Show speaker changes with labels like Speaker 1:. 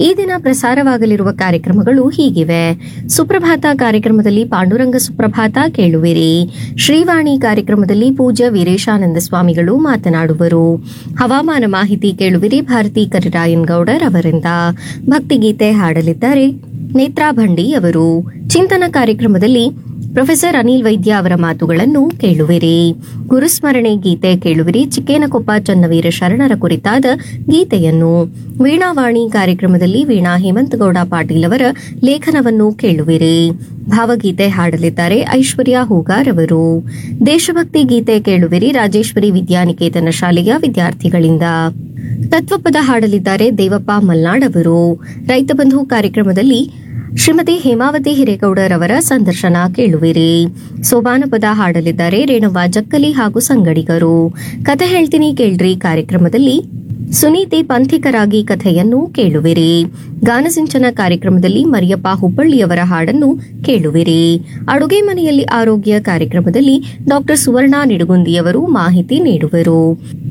Speaker 1: ಈ ದಿನ ಪ್ರಸಾರವಾಗಲಿರುವ ಕಾರ್ಯಕ್ರಮಗಳು ಹೀಗಿವೆ ಸುಪ್ರಭಾತ ಕಾರ್ಯಕ್ರಮದಲ್ಲಿ ಪಾಂಡುರಂಗ ಸುಪ್ರಭಾತ ಕೇಳುವಿರಿ ಶ್ರೀವಾಣಿ ಕಾರ್ಯಕ್ರಮದಲ್ಲಿ ಪೂಜ್ಯ ವೀರೇಶಾನಂದ ಸ್ವಾಮಿಗಳು ಮಾತನಾಡುವರು ಹವಾಮಾನ ಮಾಹಿತಿ ಕೇಳುವಿರಿ ಭಾರತಿ ಕರಿರಾಯನ್ ಗೌಡರ್ ಅವರಿಂದ ಭಕ್ತಿಗೀತೆ ಹಾಡಲಿದ್ದಾರೆ ನೇತ್ರಾ ಭಂಡಿ ಅವರು ಚಿಂತನ ಕಾರ್ಯಕ್ರಮದಲ್ಲಿ ಪ್ರೊಫೆಸರ್ ಅನಿಲ್ ವೈದ್ಯ ಅವರ ಮಾತುಗಳನ್ನು ಕೇಳುವಿರಿ ಗುರುಸ್ಮರಣೆ ಗೀತೆ ಕೇಳುವಿರಿ ಚಿಕ್ಕೇನಕೊಪ್ಪ ಚನ್ನವೀರ ಶರಣರ ಕುರಿತಾದ ಗೀತೆಯನ್ನು ವೀಣಾವಾಣಿ ಕಾರ್ಯಕ್ರಮದಲ್ಲಿ ವೀಣಾ ಹೇಮಂತಗೌಡ ಪಾಟೀಲ್ ಅವರ ಲೇಖನವನ್ನು ಕೇಳುವಿರಿ ಭಾವಗೀತೆ ಹಾಡಲಿದ್ದಾರೆ ಐಶ್ವರ್ಯ ಹೂಗಾರ್ ಅವರು ದೇಶಭಕ್ತಿ ಗೀತೆ ಕೇಳುವಿರಿ ರಾಜೇಶ್ವರಿ ವಿದ್ಯಾನಿಕೇತನ ಶಾಲೆಯ ವಿದ್ಯಾರ್ಥಿಗಳಿಂದ ತತ್ವಪದ ಹಾಡಲಿದ್ದಾರೆ ದೇವಪ್ಪ ಮಲ್ನಾಡ್ ಅವರು ರೈತ ಬಂಧು ಕಾರ್ಯಕ್ರಮದಲ್ಲಿ ಶ್ರೀಮತಿ ಹೇಮಾವತಿ ಹಿರೇಗೌಡರ್ ಅವರ ಸಂದರ್ಶನ ಕೇಳುವಿರಿ ಸೋಬಾನ ಪದ ಹಾಡಲಿದ್ದಾರೆ ರೇಣುವ ಜಕ್ಕಲಿ ಹಾಗೂ ಸಂಗಡಿಗರು ಕತೆ ಹೇಳ್ತೀನಿ ಕೇಳ್ರಿ ಕಾರ್ಯಕ್ರಮದಲ್ಲಿ ಸುನೀತಿ ಪಂಥಿಕರಾಗಿ ಕಥೆಯನ್ನು ಕೇಳುವಿರಿ ಗಾನಸಿಂಚನ ಕಾರ್ಯಕ್ರಮದಲ್ಲಿ ಮರಿಯಪ್ಪ ಹುಬ್ಬಳ್ಳಿಯವರ ಹಾಡನ್ನು ಕೇಳುವಿರಿ ಅಡುಗೆ ಮನೆಯಲ್ಲಿ ಆರೋಗ್ಯ ಕಾರ್ಯಕ್ರಮದಲ್ಲಿ ಡಾಕ್ಟರ್ ಸುವರ್ಣ ನಿಡುಗುಂದಿಯವರು ಮಾಹಿತಿ ನೀಡುವರು